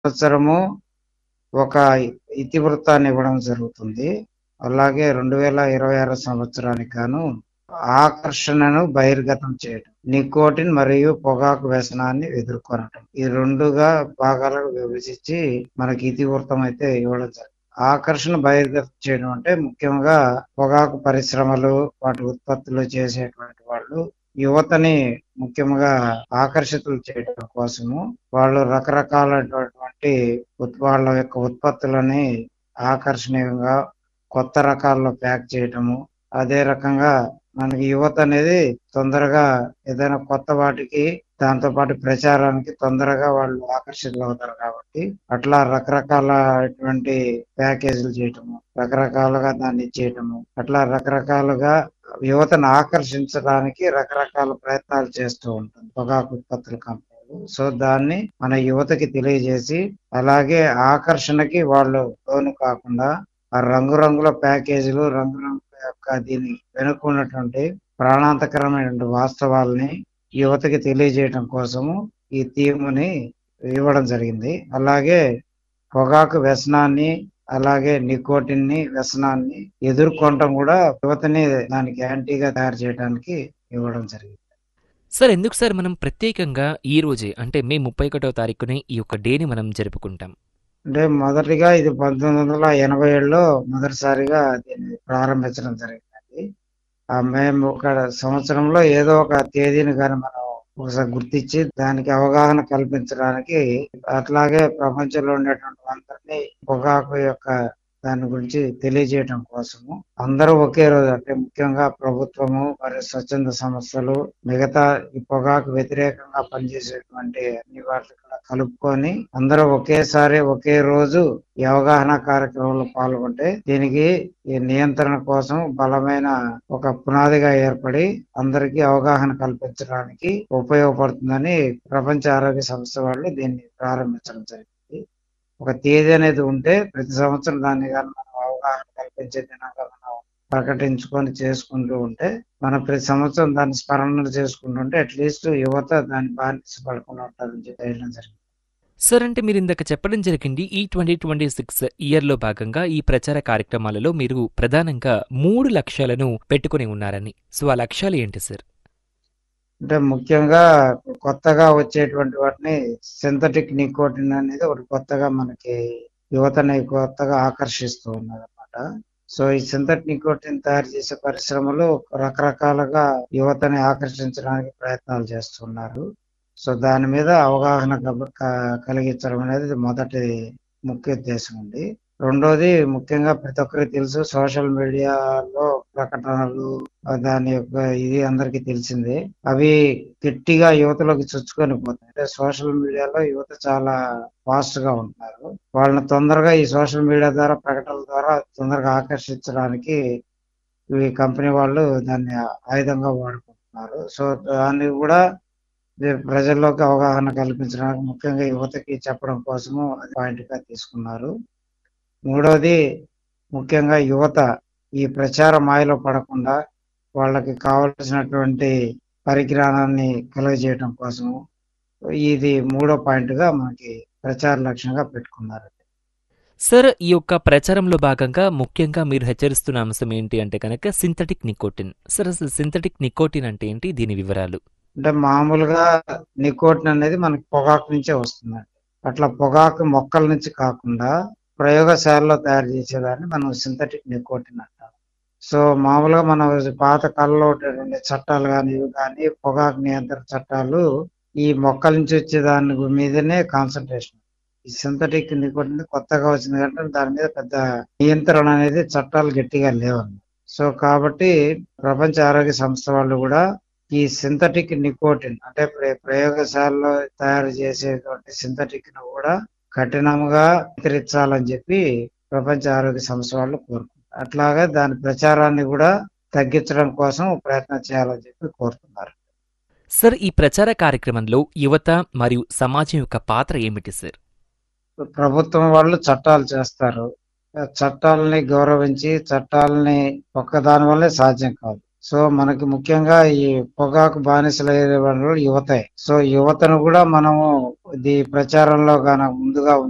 సంవత్సరము ఒక ఇతివృత్తాన్ని ఇవ్వడం జరుగుతుంది అలాగే రెండు వేల ఇరవై ఆరు సంవత్సరానికి గాను ఆకర్షణను బహిర్గతం చేయడం నికోటిన్ మరియు పొగాకు వ్యసనాన్ని ఎదుర్కొనటం ఈ రెండుగా భాగాలకు విభజించి మనకి ఇతివృత్తం అయితే ఇవ్వడం జరిగింది ఆకర్షణ బహిర్గతం చేయడం అంటే ముఖ్యంగా పొగాకు పరిశ్రమలు వాటి ఉత్పత్తులు చేసేటువంటి వాళ్ళు యువతని ముఖ్యంగా ఆకర్షితులు చేయడం కోసము వాళ్ళు రకరకాలైనటువంటి ఉత్- వాళ్ళ యొక్క ఉత్పత్తులని ఆకర్షణీయంగా కొత్త రకాల్లో ప్యాక్ చేయటము అదే రకంగా మనకి యువత అనేది తొందరగా ఏదైనా కొత్త వాటికి దాంతో పాటు ప్రచారానికి తొందరగా వాళ్ళు ఆకర్షితులు అవుతారు కాబట్టి అట్లా రకరకాలటువంటి ప్యాకేజీలు చేయటము రకరకాలుగా దాన్ని చేయటము అట్లా రకరకాలుగా యువతను ఆకర్షించడానికి రకరకాల ప్రయత్నాలు చేస్తూ ఉంటుంది పొగాకు ఉత్పత్తుల కంపెనీలు సో దాన్ని మన యువతకి తెలియజేసి అలాగే ఆకర్షణకి వాళ్ళు లోను కాకుండా ఆ రంగురంగుల ప్యాకేజీలు రంగురంగుల యొక్క దీని వెనుక ఉన్నటువంటి ప్రాణాంతకరమైన వాస్తవాల్ని యువతకి తెలియజేయడం కోసము ఈ థీమ్ని ఇవ్వడం జరిగింది అలాగే పొగాకు వ్యసనాన్ని అలాగే నికోటిన్ ని వ్యసనాన్ని ఎదుర్కొనటం కూడా యువతని దానికి యాంటీగా తయారు చేయడానికి ఇవ్వడం జరిగింది సార్ ఎందుకు సార్ మనం ప్రత్యేకంగా ఈ రోజే అంటే మే ముప్పై ఒకటో తారీఖునే ఈ యొక్క డేని మనం జరుపుకుంటాం అంటే మొదటిగా ఇది పంతొమ్మిది వందల ఎనభై ఏడులో మొదటిసారిగా దీన్ని ప్రారంభించడం జరిగింది ఆ మేము ఒక సంవత్సరంలో ఏదో ఒక తేదీని కానీ మనం ఒకసారి గుర్తించి దానికి అవగాహన కల్పించడానికి అట్లాగే ప్రపంచంలో ఉండేటువంటి అందరినీ పొగాకు యొక్క దాని గురించి తెలియజేయడం కోసము అందరూ ఒకే రోజు అంటే ముఖ్యంగా ప్రభుత్వము మరియు స్వచ్ఛంద సంస్థలు మిగతా ఈ పొగాకు వ్యతిరేకంగా పనిచేసేటువంటి అన్ని వాటిని కూడా కలుపుకొని అందరూ ఒకేసారి ఒకే రోజు ఈ అవగాహన కార్యక్రమంలో పాల్గొంటే దీనికి ఈ నియంత్రణ కోసం బలమైన ఒక పునాదిగా ఏర్పడి అందరికీ అవగాహన కల్పించడానికి ఉపయోగపడుతుందని ప్రపంచ ఆరోగ్య సంస్థ వాళ్ళు దీన్ని ప్రారంభించడం జరిగింది ఒక తేదీ అనేది ఉంటే ప్రతి సంవత్సరం దాన్ని కానీ మనం అవగాహన కల్పించే దినంగా మనం ప్రకటించుకొని చేసుకుంటూ ఉంటే మనం ప్రతి సంవత్సరం దాన్ని స్మరణ చేసుకుంటుంటే అట్లీస్ట్ యువత దాన్ని బానిస పడకుండా ఉంటారని చెప్పి చేయడం జరిగింది సార్ అంటే మీరు ఇందాక చెప్పడం జరిగింది ఈ ట్వంటీ ట్వంటీ సిక్స్ ఇయర్లో భాగంగా ఈ ప్రచార కార్యక్రమాలలో మీరు ప్రధానంగా మూడు లక్ష్యాలను పెట్టుకుని ఉన్నారని సో ఆ లక్ష్యాలు ఏంటి సార్ అంటే ముఖ్యంగా కొత్తగా వచ్చేటువంటి వాటిని సింథటిక్ నికోటిన్ అనేది ఒకటి కొత్తగా మనకి యువతని కొత్తగా ఆకర్షిస్తూ ఉన్నది అనమాట సో ఈ సింథటిక్ నికోటిన్ తయారు చేసే పరిశ్రమలు రకరకాలుగా యువతని ఆకర్షించడానికి ప్రయత్నాలు చేస్తున్నారు సో దాని మీద అవగాహన కబ- క- కలిగించడం అనేది మొదటి ముఖ్య ఉద్దేశం ఉంది రెండోది ముఖ్యంగా ప్రతి ఒక్కరికి తెలుసు సోషల్ మీడియాలో ప్రకటనలు ఆ దాని యొక్క ఇది అందరికీ తెలిసిందే అవి గట్టిగా యువతలోకి చొచ్చుకొని పోతాయి అంటే సోషల్ మీడియాలో యువత చాలా ఫాస్ట్ గా ఉంటున్నారు వాళ్ళని తొందరగా ఈ సోషల్ మీడియా ద్వారా ప్రకటనల ద్వారా తొందరగా ఆకర్షించడానికి ఈ కంపెనీ వాళ్ళు దాన్ని ఆయుధంగా వాడుకుంటున్నారు సో దాన్ని కూడా ఇది ప్రజల్లోకి అవగాహన కల్పించడానికి ముఖ్యంగా యువతకి చెప్పడం కోసము అది పాయింట్ గా తీసుకున్నారు మూడవది ముఖ్యంగా యువత ఈ ప్రచార మాయలో పడకుండా వాళ్ళకి కావలసినటువంటి పరిజ్ఞానాన్ని కలుగజేయడం కోసము ఇది మూడో పాయింట్ గా మనకి ప్రచార లక్ష్యంగా పెట్టుకున్నారు సార్ ఈ యొక్క ప్రచారంలో భాగంగా ముఖ్యంగా మీరు హెచ్చరిస్తున్న అంశం ఏంటి అంటే కనుక సింథటిక్ నికోటిన్ సార్ అసలు సింథటిక్ నికోటిన్ అంటే ఏంటి దీని వివరాలు అంటే మామూలుగా నికోటిన్ అనేది మనకి పొగాకు నుంచే వస్తుందండి అట్లా పొగాకు మొక్కల నుంచి కాకుండా ప్రయోగశాలలో తయారు చేసేదాన్ని మనం సింథటిక్ నికోటిన్ అంటాం సో మామూలుగా మన పాత కాలంలో ఉండే చట్టాలు కానీ ఇవి కానీ పొగాకు నియంత్రణ చట్టాలు ఈ మొక్కల నుంచి వచ్చే దాని మీదనే కాన్సన్ట్రేషన్ ఈ సింథటిక్ నికోటిన్ కొత్తగా వచ్చింది కంటే దాని మీద పెద్ద నియంత్రణ అనేది చట్టాలు గట్టిగా లేవన్నమాట సో కాబట్టి ప్రపంచ ఆరోగ్య సంస్థ వాళ్ళు కూడా ఈ సింథటిక్ నికోటిన్ అంటే ప్ర- ప్రయోగశాలలో తయారు చేసేటువంటి సింథటిక్ ను కూడా కఠినంగా వ్యతిరేకించాలని చెప్పి ప్రపంచ ఆరోగ్య సంస్థ వాళ్ళు కోరుకుంటారు అట్లాగే దాని ప్రచారాన్ని కూడా తగ్గించడం కోసం ప్రయత్నం చేయాలని చెప్పి కోరుతున్నారు సార్ ఈ ప్రచార కార్యక్రమంలో యువత మరియు సమాజం యొక్క పాత్ర ఏమిటి సార్ ప్రభుత్వం వాళ్ళు చట్టాలు చేస్తారు ఆ చట్టాలని గౌరవించి చట్టాలని ఒక్క దాని వల్లే సాధ్యం కాదు సో మనకి ముఖ్యంగా ఈ పొగాకు బానిసలయ్యే వాళ్ళు యువతే సో యువతను కూడా మనము ఇది ప్రచారంలో గాన ముందుగా